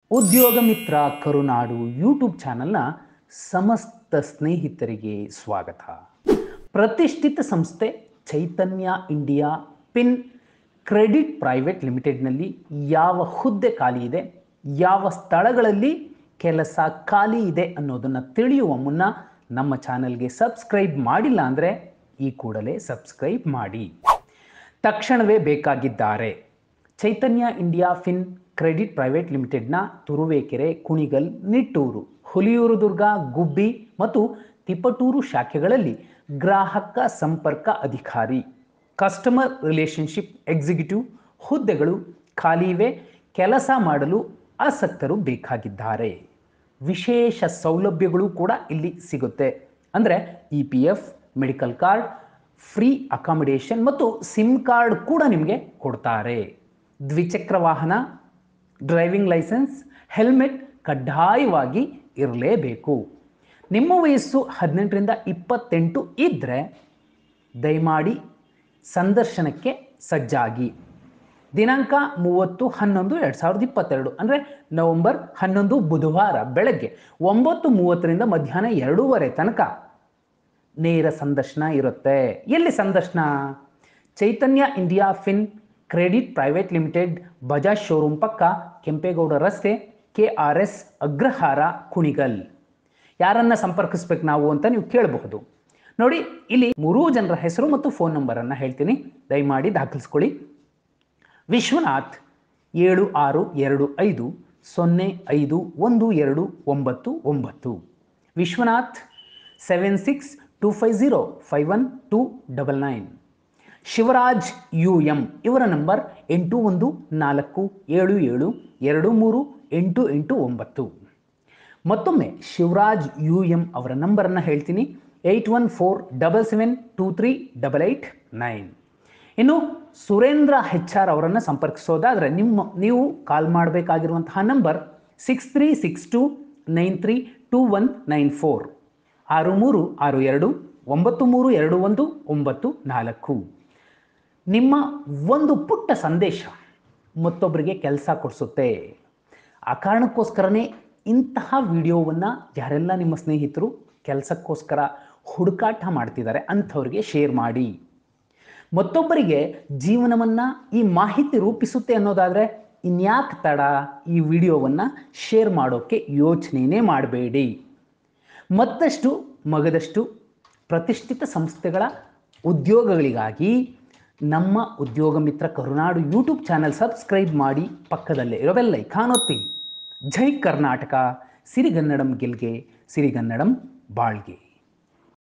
ಉದ್ಯೋಗ ಮಿತ್ರ ಕರುನಾಡು ಯೂಟ್ಯೂಬ್ ಚಾನಲ್ನ ಸಮಸ್ತ ಸ್ನೇಹಿತರಿಗೆ ಸ್ವಾಗತ ಪ್ರತಿಷ್ಠಿತ ಸಂಸ್ಥೆ Chaitanya India Fin Credit Private ಲಿಮಿಟೆಡ್ನಲ್ಲಿ ಯಾವ ಹುದ್ದೆ ಖಾಲಿ ಇದೆ ಯಾವ ಸ್ಥಳಗಳಲ್ಲಿ ಕೆಲಸ ಖಾಲಿ ಇದೆ ಅನ್ನೋದನ್ನು ತಿಳಿಯುವ ಮುನ್ನ ನಮ್ಮ ಚಾನಲ್ಗೆ ಸಬ್ಸ್ಕ್ರೈಬ್ ಮಾಡಿಲ್ಲ ಅಂದರೆ ಈ ಕೂಡಲೇ ಸಬ್ಸ್ಕ್ರೈಬ್ ಮಾಡಿ ತಕ್ಷಣವೇ ಬೇಕಾಗಿದ್ದಾರೆ Chaitanya India Fin Credit Private ಲಿಮಿಟೆಡ್ನ ತುರುವೇಕೆರೆ ಕುಣಿಗಲ್ ನಿಟ್ಟೂರು ಹುಲಿಯೂರು ದುರ್ಗ ಗುಬ್ಬಿ ಮತ್ತು ತಿಪಟೂರು ಶಾಖೆಗಳಲ್ಲಿ ಗ್ರಾಹಕ ಸಂಪರ್ಕ ಅಧಿಕಾರಿ ಕಸ್ಟಮರ್ ರಿಲೇಷನ್ಶಿಪ್ ಎಕ್ಸಿಕ್ಯೂಟಿವ್ ಹುದ್ದೆಗಳು ಖಾಲಿ ಇವೆ ಕೆಲಸ ಮಾಡಲು ಆಸಕ್ತರು ಬೇಕಾಗಿದ್ದಾರೆ ವಿಶೇಷ ಸೌಲಭ್ಯಗಳು ಕೂಡ ಇಲ್ಲಿ ಸಿಗುತ್ತೆ ಅಂದರೆ E P F medical card free accommodation ಮತ್ತು ಸಿಮ್ ಕಾರ್ಡ್ ಕೂಡ ನಿಮಗೆ ಕೊಡ್ತಾರೆ ದ್ವಿಚಕ್ರ ವಾಹನ ಡ್ರೈವಿಂಗ್ ಲೈಸೆನ್ಸ್ ಹೆಲ್ಮೆಟ್ ಕಡ್ಡಾಯವಾಗಿ ಇರಲೇಬೇಕು ನಿಮ್ಮ ವಯಸ್ಸು ಹದಿನೆಂಟರಿಂದ ಇಪ್ಪತ್ತೆಂಟು ಇದ್ದರೆ ದಯಮಾಡಿ ಸಂದರ್ಶನಕ್ಕೆ ಸಜ್ಜಾಗಿ ದಿನಾಂಕ ಮೂವತ್ತು ಹನ್ನೊಂದು ಎರಡು ಸಾವಿರದ ಇಪ್ಪತ್ತೆರಡು ಅಂದರೆ ನವೆಂಬರ್ ಹನ್ನೊಂದು ಬುಧವಾರ ಬೆಳಗ್ಗೆ ಒಂಬತ್ತು ಮೂವತ್ತರಿಂದ ಮಧ್ಯಾಹ್ನ ಎರಡೂವರೆ ತನಕ ನೇರ ಸಂದರ್ಶನ ಇರುತ್ತೆ ಎಲ್ಲಿ ಸಂದರ್ಶನ Chaitanya India Fin Credit Private Limited Bajaj showroom ಪಕ್ಕ ಕೆಂಪೇಗೌಡ ರಸ್ತೆ K R S Agrahara Kunigal ಯಾರನ್ನ ಸಂಪರ್ಕಿಸ್ಬೇಕು ನಾವು ಅಂತ ನೀವು ಕೇಳಬಹುದು ನೋಡಿ ಇಲ್ಲಿ ಮೂರೂ ಜನರ ಹೆಸರು ಮತ್ತು ಫೋನ್ ನಂಬರನ್ನು ಹೇಳ್ತೀನಿ ದಯಮಾಡಿ ದಾಖಲಿಸ್ಕೊಳ್ಳಿ ವಿಶ್ವನಾಥ್ ಏಳು ಆರು ಎರಡು ಐದು ಸೊನ್ನೆ ಐದು ಒಂದು ಎರಡು ಒಂಬತ್ತು ಒಂಬತ್ತು Vishwanath seven six two five zero five one two double nine Shivaraj U M ಇವರ ನಂಬರ್ ಎಂಟು ಒಂದು ನಾಲ್ಕು ಏಳು ಏಳು ಎರಡು ಮೂರು ಎಂಟು ಎಂಟು ಒಂಬತ್ತು ಮತ್ತೊಮ್ಮೆ ಶಿವರಾಜ್ ಯು ಎಂ ಅವರ ನಂಬರನ್ನು ಹೇಳ್ತೀನಿ eight one four double seven two three double eight nine ಇನ್ನು ಸುರೇಂದ್ರ ಹೆಚ್ ಆರ್ ಅವರನ್ನು ಸಂಪರ್ಕಿಸೋದಾದರೆ ನಿಮ್ಮ ನೀವು ಕಾಲ್ ಮಾಡಬೇಕಾಗಿರುವಂತಹ number six three six two nine three two one nine four ಆರು ಮೂರು ಆರು ಎರಡು ಒಂಬತ್ತು ಮೂರು ಎರಡು ಒಂದು ಒಂಬತ್ತು ನಾಲ್ಕು ನಿಮ್ಮ ಒಂದು ಪುಟ್ಟ ಸಂದೇಶ ಮತ್ತೊಬ್ಬರಿಗೆ ಕೆಲಸ ಕೊಡಿಸುತ್ತೆ ಆ ಕಾರಣಕ್ಕೋಸ್ಕರನೇ ಇಂತಹ ವಿಡಿಯೋವನ್ನು ಯಾರೆಲ್ಲ ನಿಮ್ಮ ಸ್ನೇಹಿತರು ಕೆಲಸಕ್ಕೋಸ್ಕರ ಹುಡುಕಾಟ ಮಾಡ್ತಿದ್ದಾರೆ ಅಂಥವ್ರಿಗೆ ಶೇರ್ ಮಾಡಿ ಮತ್ತೊಬ್ಬರಿಗೆ ಜೀವನವನ್ನು ಈ ಮಾಹಿತಿ ರೂಪಿಸುತ್ತೆ ಅನ್ನೋದಾದರೆ ಇನ್ಯಾಕೆ ತಡ ಈ ವಿಡಿಯೋವನ್ನು ಶೇರ್ ಮಾಡೋಕ್ಕೆ ಯೋಚನೆಯೇ ಮಾಡಬೇಡಿ ಮತ್ತಷ್ಟು ಮಗದಷ್ಟು ಪ್ರತಿಷ್ಠಿತ ಸಂಸ್ಥೆಗಳ ಉದ್ಯೋಗಗಳಿಗಾಗಿ ನಮ್ಮ Udyoga Mitra Karunadu YouTube channel subscribe ಮಾಡಿ ಪಕ್ಕದಲ್ಲೇ ಇರೋ ಬೆಲ್ ಐಕಾನ್ ಒತ್ತಿ ಜೈ ಕರ್ನಾಟಕ ಸಿರಿಗನ್ನಡಂ ಗೆಲ್ಗೆ ಸಿರಿಗನ್ನಡಂ ಬಾಳ್ಗೆ